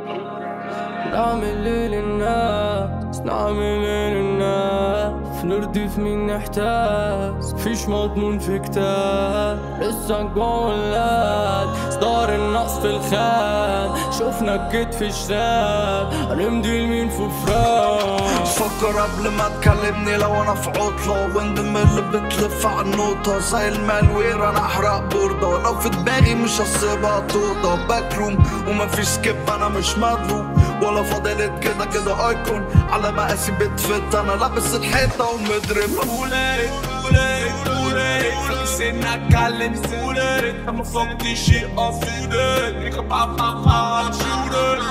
نعمل ايه للناس نعمل ايه للناس نرضي في مين نحتاس فيش مضمون في كتاب لسه جوه اللاد صدار النقص في الخان شفنا الكتف الشاب هنمضي لمين في فراق فكر قبل ما تكلمني لو انا في عطلة وندم اللي بتلف على النوتة زي المالوير انا احرق بوردة لو في دماغي مش هسيبها توضة باك روم ومفيش سكيب انا مش مضروب ولا فاضلت كده كده ايكون على مقاسي بتفت انا لابس الحيطة ومضرب فولاري فولاري فولاري فاكس انك اتكلم فولاري ما فكرتش شيء افولاري ريكا بابا بابا شولاري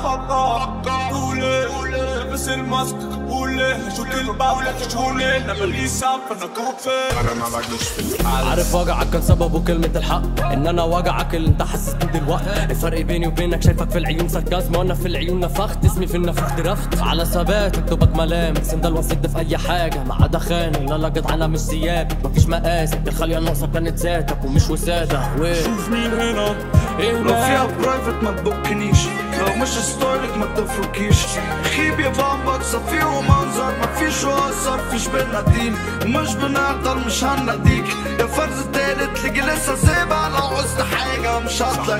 فكر فولاري لابس الماسك فولاري شوت الباولة شولاري انا بليسا فانا كوفي انا ما بجيش في الحال عارف وجعك كان سببه كلمة الحق ان انا وجعك اللي انت حاسس بيه دلوقتي الفرق بيني وبينك شايفك في العيون ساركازم وانا في العيون نفخت اسمي في النفخ درفت على ثبات اكتبك ملامس انت الوسيط ده في اي حاجة ما عدا خان لا لا جدعانة مش ثيابك مفيش مقاسك الخالية الناقصة كانت ذاتك ومش وسادة شوف مين هنا ايه لو ما فيها برايفت ما تبكنيش لو مش ستايلك ما تفركيش خيب يا بامبك صفي ومنظر ما فيش وأثر فيش بينا دين ومش بنعطل مش هناديك يا فرز التالت لجي لسه سيبها لو عوزت حاجة مش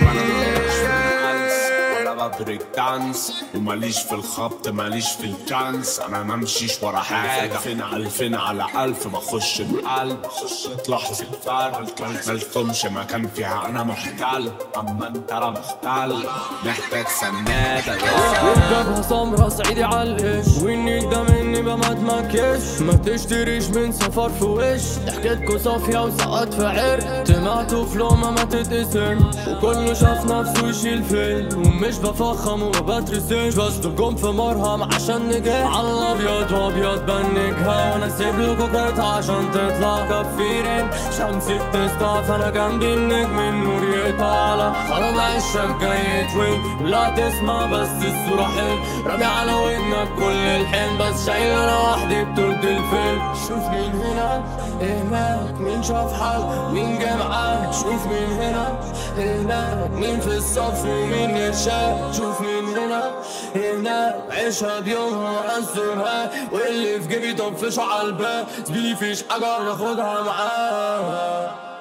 هتلاقيك انا بريك دانس وماليش في الخبط ماليش في الشانس انا ما امشيش ورا حاجه فين على الفين على الف بخش بقلب اطلع في الفرق مالكمش مكان فيها انا محتل اما انت لا محتل محتاج سناده جابها سمرة صعيدي عالقش واني ده مني بقى ما تمكش ما تشتريش من سفر في وش ضحكتكوا صافية وسقط في عرق طمعتوا في لومة ما تتقسم وكله شاف نفسه يشيل فيلم ومش بفخم وما بترسمش بس ترجم في مرهم عشان نجح على الابيض وابيض بنجها وانا اسيب لكوا قطعة عشان تطلع كفيرين شمسي بتسطع فانا جنبي النجم النور يطالع خلاص عشك جاي توين لا تسمع بس الصورة حلم رامي على ودنك كل الحلم بس شايل انا وحدي بطولة الفيلم شوف مين هنا ايه مالك مين شاف حال مين جه معاك شوف مين هنا هناك مين في الصف ومين يرشاك شوف مين هنا هناك عيشها بيومها وقسمها واللي في جيبي طفشه على الباب زميلي فيش حاجة ناخدها معاه